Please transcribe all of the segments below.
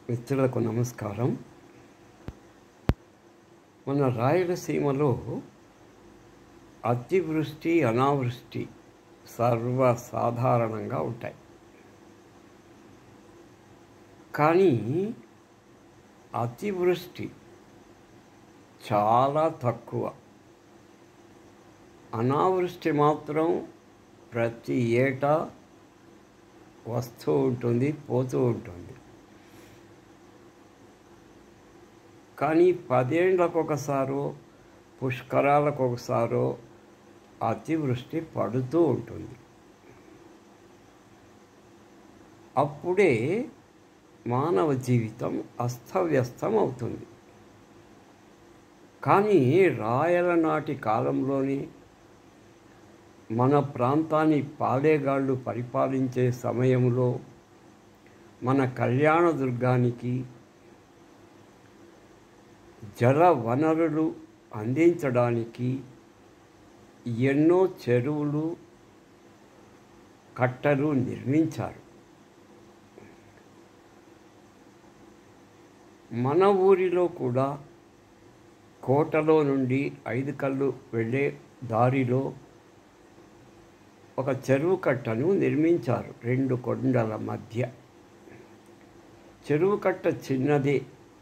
మిత్రులకు నమస్కారం మన రాయలసీమలో అతివృష్టి అనావృష్టి సర్వసాధారణంగా ఉంటాయి కానీ అతివృష్టి చాలా తక్కువ అనావృష్టి మాత్రం ప్రతి ఏటా వస్తూ ఉంటుంది పోతూ ఉంటుంది కానీ పదేండ్లకు ఒకసారో పుష్కరాలకు ఒకసారో అతివృష్టి పడుతూ ఉంటుంది అప్పుడే మానవ జీవితం అస్తవ్యస్తం అవుతుంది కానీ రాయల నాటి కాలంలోని మన ప్రాంతాన్ని పాలేగాళ్ళు పరిపాలించే సమయంలో మన కళ్యాణదుర్గానికి జల వనరులు అందించడానికి ఎన్నో చెరువులు కట్టలు నిర్మించారు మన ఊరిలో కూడా కోటలో నుండి ఐదు కళ్ళు వెళ్ళే దారిలో ఒక చెరువు కట్టను నిర్మించారు రెండు కొండల మధ్య చెరువు కట్ట చిన్నదే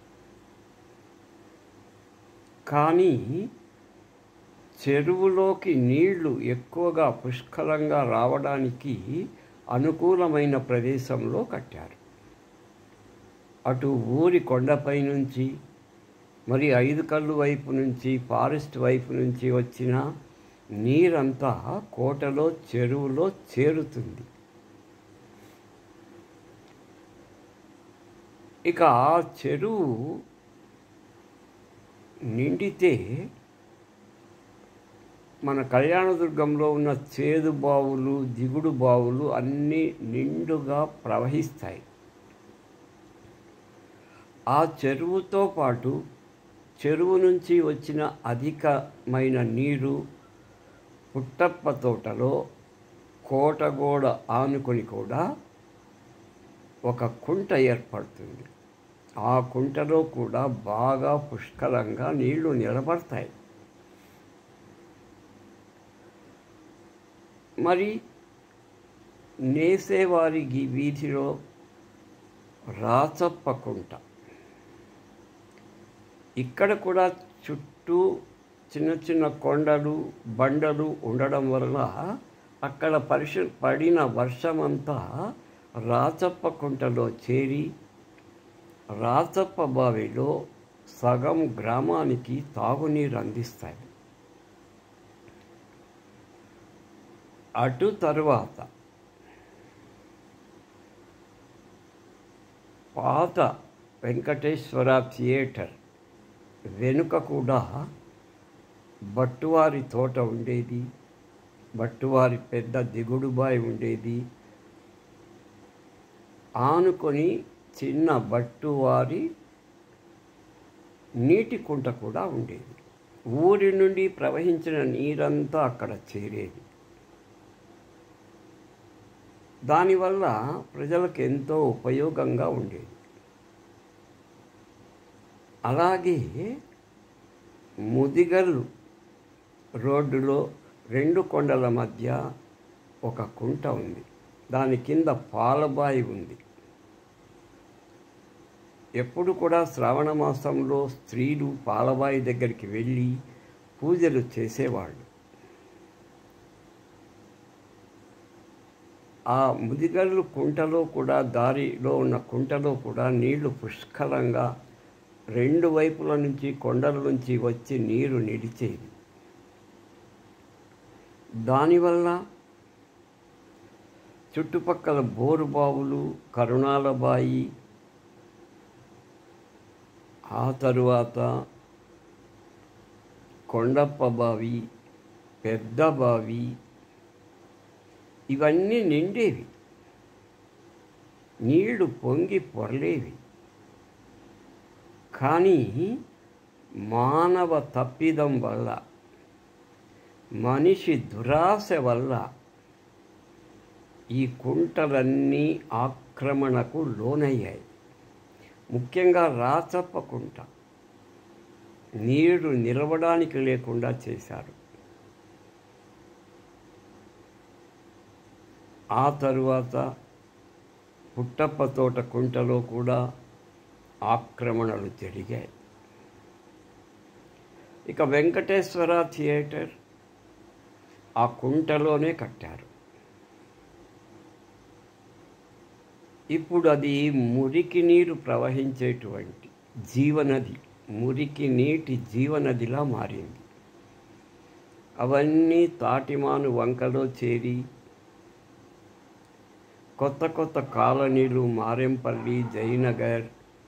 కానీ చెరువులోకి నీళ్లు ఎక్కువగా పుష్కలంగా రావడానికి అనుకూలమైన ప్రదేశంలో కట్టారు అటు ఊరి కొండపై నుంచి మరి ఐదు కళ్ళు వైపు నుంచి ఫారెస్ట్ వైపు నుంచి వచ్చిన నీరంతా కోటలో చెరువులో చేరుతుంది ఇక ఆ చెరువు నిండితే మన కళ్యాణదుర్గంలో ఉన్న చేదు బావులు దిగుడు బావులు అన్నీ నిండుగా ప్రవహిస్తాయి ఆ చెరువుతో పాటు చెరువు నుంచి వచ్చిన అధికమైన నీరు పుట్టప్ప తోటలో కోటగోడ ఆనుకొని కూడా ఒక కుంట ఏర్పడుతుంది ఆ కుంటలో కూడా బాగా పుష్కలంగా నీళ్లు నిలబడతాయి మరి నేసేవారి వీధిలో రాచప్ప కుంట ఇక్కడ కూడా చుట్టూ చిన్న చిన్న కొండలు బండలు ఉండడం వల్ల అక్కడ పరిశ పడిన వర్షమంతా రాచప్ప కుంటలో చేరి రాచప్ప బావిలో సగం గ్రామానికి తాగునీరు అందిస్తాయి అటు తరువాత పాత వెంకటేశ్వర థియేటర్ వెనుక కూడా బట్టువారి తోట ఉండేది బట్టువారి పెద్ద దిగుడుబాయి ఉండేది ఆనుకొని చిన్న బట్టువారి నీటి కుంట కూడా ఉండేది ఊరి నుండి ప్రవహించిన నీరంతా అక్కడ చేరేది దానివల్ల ప్రజలకు ఎంతో ఉపయోగంగా ఉండేది అలాగే ముదిగల్లు రోడ్డులో రెండు కొండల మధ్య ఒక కుంట ఉంది దాని కింద పాలబాయి ఉంది ఎప్పుడు కూడా శ్రావణ మాసంలో స్త్రీలు పాలబాయి దగ్గరికి వెళ్ళి పూజలు చేసేవాళ్ళు ఆ ముదిగల్లు కుంటలో కూడా దారిలో ఉన్న కుంటలో కూడా నీళ్లు పుష్కలంగా రెండు వైపుల నుంచి కొండల నుంచి వచ్చి నీరు నిలిచేది దానివల్ల చుట్టుపక్కల బోరుబావులు కరుణాలబాయి ఆ తరువాత కొండప్ప బావి పెద్ద బావి ఇవన్నీ నిండేవి నీళ్లు పొంగి పొరలేవి కానీ మానవ తప్పిదం వల్ల మనిషి దురాశ వల్ల ఈ కుంటలన్నీ ఆక్రమణకు లోనయ్యాయి ముఖ్యంగా రాచప్పకుంట నీరు నిలవడానికి లేకుండా చేశారు ఆ తరువాత పుట్టప్ప తోట కుంటలో కూడా ఆక్రమణలు జరిగాయి ఇక వెంకటేశ్వర థియేటర్ ఆ కుంటలోనే కట్టారు ఇప్పుడు అది మురికి నీరు ప్రవహించేటువంటి జీవనది మురికి నీటి జీవనదిలా మారింది అవన్నీ తాటిమాను వంకలో చేరి కొత్త కొత్త కాలనీలు మారెంపల్లి జయనగర్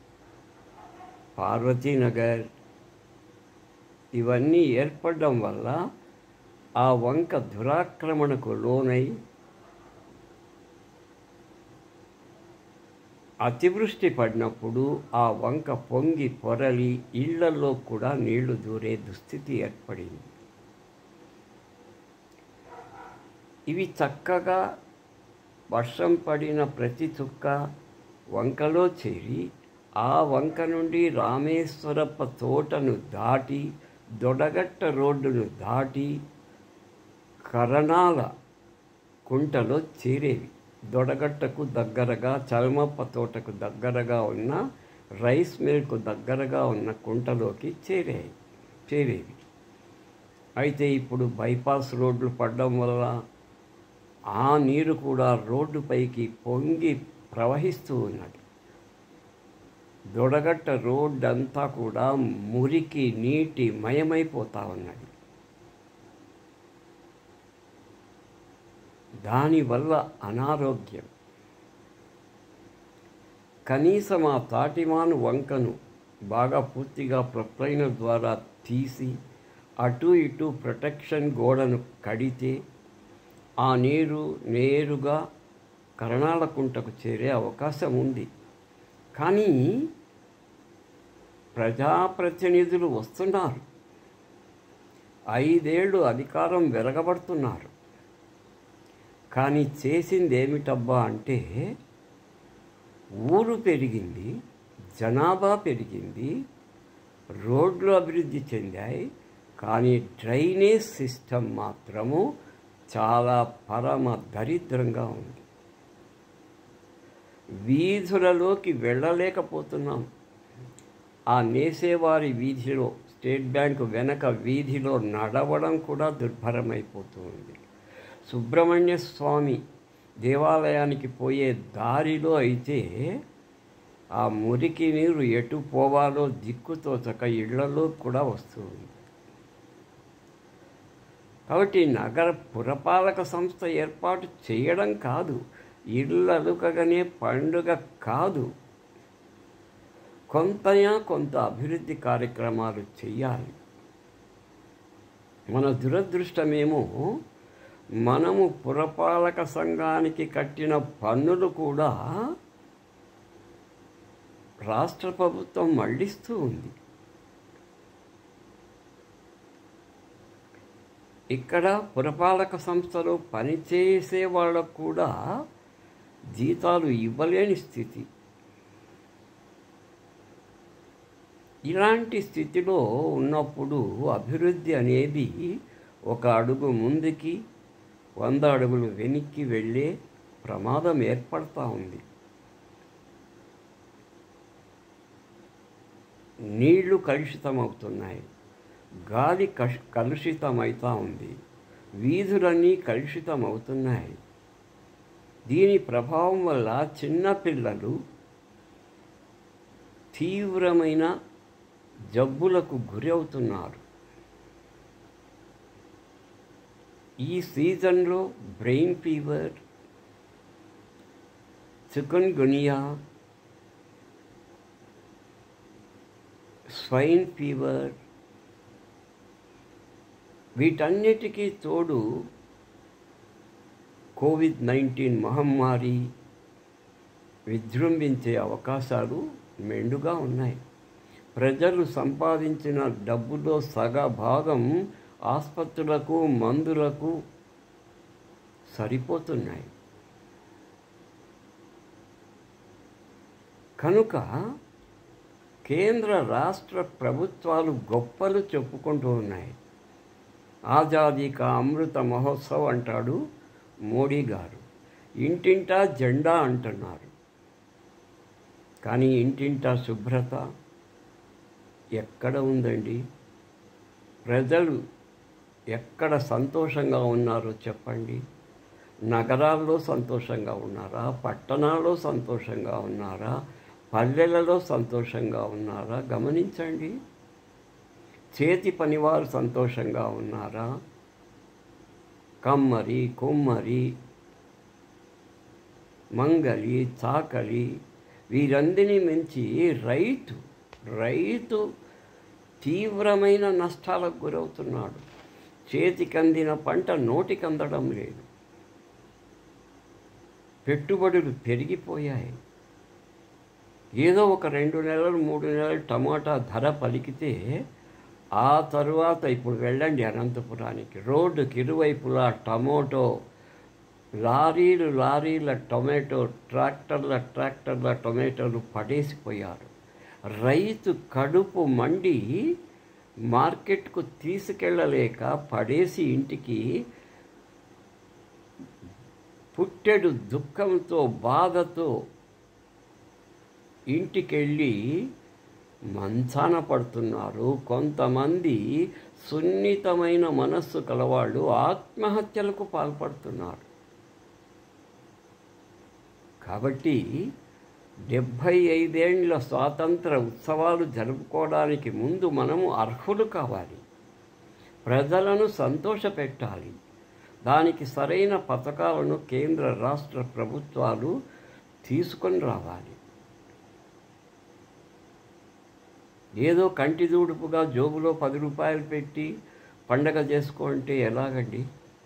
పార్వతీనగర్ ఇవన్నీ ఏర్పడడం వల్ల ఆ వంక దురాక్రమణకు లోనై అతివృష్టి పడినప్పుడు ఆ వంక పొంగి పొరలి ఇళ్లలో కూడా నీళ్లు దూరే దుస్థితి ఏర్పడింది ఇవి చక్కగా వర్షం పడిన ప్రతి చుక్క వంకలో చేరి ఆ వంక నుండి రామేశ్వరప్ప తోటను దాటి దొడగట్ట రోడ్డును దాటి కరణాల కుంటలో చేరేవి దొడగట్టకు దగ్గరగా చలమప్ప తోటకు దగ్గరగా ఉన్న రైస్ మిల్కు దగ్గరగా ఉన్న కుంటలోకి చేరే చేరేవి అయితే ఇప్పుడు బైపాస్ రోడ్లు పడడం వల్ల ఆ నీరు కూడా రోడ్డుపైకి పొంగి ప్రవహిస్తూ ఉన్నది దొడగట్ట రోడ్డు అంతా కూడా మురికి నీటి మయమైపోతా ఉన్నది దానివల్ల అనారోగ్యం కనీసం ఆ తాటిమాను వంకను బాగా పూర్తిగా ప్రొక్లైనర్ ద్వారా తీసి అటు ఇటు ప్రొటెక్షన్ గోడను కడితే ఆ నీరు నేరుగా కరణాల కుంటకు చేరే అవకాశం ఉంది కానీ ప్రజాప్రతినిధులు వస్తున్నారు ఐదేళ్లు అధికారం వెలగబడుతున్నారు కానీ చేసింది ఏమిటబ్బా అంటే ఊరు పెరిగింది జనాభా పెరిగింది రోడ్లు అభివృద్ధి చెందాయి కానీ డ్రైనేజ్ సిస్టమ్ మాత్రము చాలా పరమ దరిద్రంగా ఉంది వీధులలోకి వెళ్ళలేకపోతున్నాం ఆ నేసేవారి వీధిలో స్టేట్ బ్యాంకు వెనక వీధిలో నడవడం కూడా దుర్భరమైపోతుంది సుబ్రహ్మణ్య స్వామి దేవాలయానికి పోయే దారిలో అయితే ఆ మురికి నీరు ఎటు పోవాలో దిక్కుతోచక ఇళ్లలో కూడా వస్తుంది కాబట్టి నగర పురపాలక సంస్థ ఏర్పాటు చేయడం కాదు ఇళ్ళలుకగానే పండుగ కాదు కొంతయా కొంత అభివృద్ధి కార్యక్రమాలు చేయాలి మన దురదృష్టమేమో మనము పురపాలక సంఘానికి కట్టిన పన్నులు కూడా రాష్ట్ర ప్రభుత్వం మళ్ళిస్తూ ఉంది ఇక్కడ పురపాలక సంస్థలో పనిచేసే వాళ్ళకు కూడా జీతాలు ఇవ్వలేని స్థితి ఇలాంటి స్థితిలో ఉన్నప్పుడు అభివృద్ధి అనేది ఒక అడుగు ముందుకి వంద అడుగులు వెనక్కి వెళ్ళే ప్రమాదం ఏర్పడతా ఉంది నీళ్లు కలుషితమవుతున్నాయి గాలి కష్ కలుషితమవుతూ ఉంది వీధులన్నీ కలుషితమవుతున్నాయి దీని ప్రభావం వల్ల చిన్నపిల్లలు తీవ్రమైన జబ్బులకు గురి అవుతున్నారు ఈ సీజన్లో brain fever chikungunya swine fever వీటన్నిటికీ తోడు కోవిడ్ నైన్టీన్ మహమ్మారి విజృంభించే అవకాశాలు మెండుగా ఉన్నాయి ప్రజలు సంపాదించిన డబ్బులో సగ భాగం ఆసుపత్రులకు మందులకు సరిపోతున్నాయి కనుక కేంద్ర రాష్ట్ర ప్రభుత్వాలు గొప్పలు చెప్పుకుంటూ ఉన్నాయి ఆజాదీ కా అమృత మహోత్సవ్ అంటాడు మోడీ గారు ఇంటింటా జెండా అంటున్నారు కానీ ఇంటింటా శుభ్రత ఎక్కడ ఉందండి ప్రజలు ఎక్కడ సంతోషంగా ఉన్నారో చెప్పండి నగరాల్లో సంతోషంగా ఉన్నారా పట్టణాల్లో సంతోషంగా ఉన్నారా పల్లెలలో సంతోషంగా ఉన్నారా గమనించండి చేతి పనివారు సంతోషంగా ఉన్నారా కమ్మరి కుమ్మరి మంగలి చాకలి వీరందరినీ మించి రైతు రైతు తీవ్రమైన నష్టాలకు గురవుతున్నాడు చేతికందిన పంట నోటికి అందడం లేదు పెట్టుబడులు పెరిగిపోయాయి ఏదో ఒక రెండు నెలలు మూడు నెలలు టమాటా ధర పలికితే ఆ తరువాత ఇప్పుడు వెళ్ళండి అనంతపురానికి రోడ్డుకి ఇరువైపులా టమోటో లారీలు లారీల టొమాటో ట్రాక్టర్ల ట్రాక్టర్ల టొమాటోలు పడేసిపోయారు రైతు కడుపు మండి మార్కెట్కు తీసుకెళ్ళలేక పడేసి ఇంటికి పుట్టెడు దుఃఖంతో బాధతో ఇంటికెళ్ళి మంచాన పడుతున్నారు కొంతమంది సున్నితమైన మనస్సు కలవాళ్ళు ఆత్మహత్యలకు పాల్పడుతున్నారు కాబట్టి డెబ్భై ఐదేండ్ల స్వాతంత్ర ఉత్సవాలు జరుపుకోవడానికి ముందు మనము అర్హులు కావాలి ప్రజలను సంతోషపెట్టాలి దానికి సరైన పథకాలను కేంద్ర రాష్ట్ర ప్రభుత్వాలు తీసుకొని రావాలి ఏదో కంటి దూడుపుగా జోబులో పది రూపాయలు పెట్టి పండగ చేసుకుంటే ఎలాగండి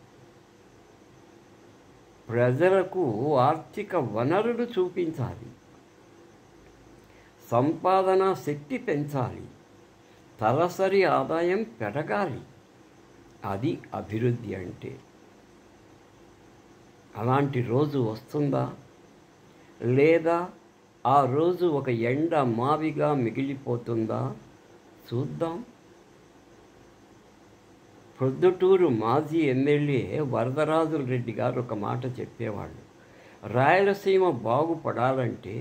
ప్రజలకు ఆర్థిక వనరులు చూపించాలి సంపాదన శక్తి పెంచాలి తలసరి ఆదాయం పెరగాలి అది అభివృద్ధి అంటే అలాంటి రోజు వస్తుందా లేదా ఆ రోజు ఒక ఎండ మావిగా మిగిలిపోతుందా చూద్దాం ప్రొద్దుటూరు మాజీ ఎమ్మెల్యే వరదరాజుల రెడ్డి గారు ఒక మాట చెప్పేవాళ్ళు రాయలసీమ బాగుపడాలంటే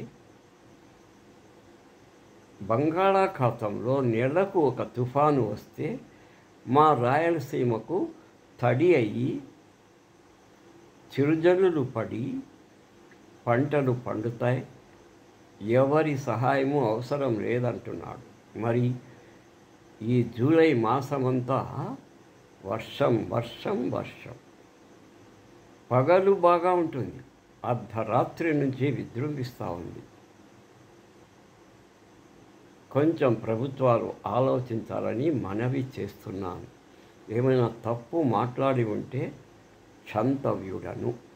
బంగాళాఖాతంలో నెలకు ఒక తుఫాను వస్తే మా రాయలసీమకు తడి అయ్యి చిరుజల్లులు పడి పంటలు పండుతాయి ఎవరి సహాయము అవసరం లేదంటున్నాడు మరి ఈ జూలై మాసమంతా వర్షం వర్షం వర్షం పగలు బాగా ఉంటుంది అర్ధరాత్రి నుంచి విజృంభిస్తూ ఉంది కొంచెం ప్రభుత్వాలు ఆలోచించాలని మనవి చేస్తున్నాను ఏమైనా తప్పు మాట్లాడి ఉంటే క్షంతవ్యుడను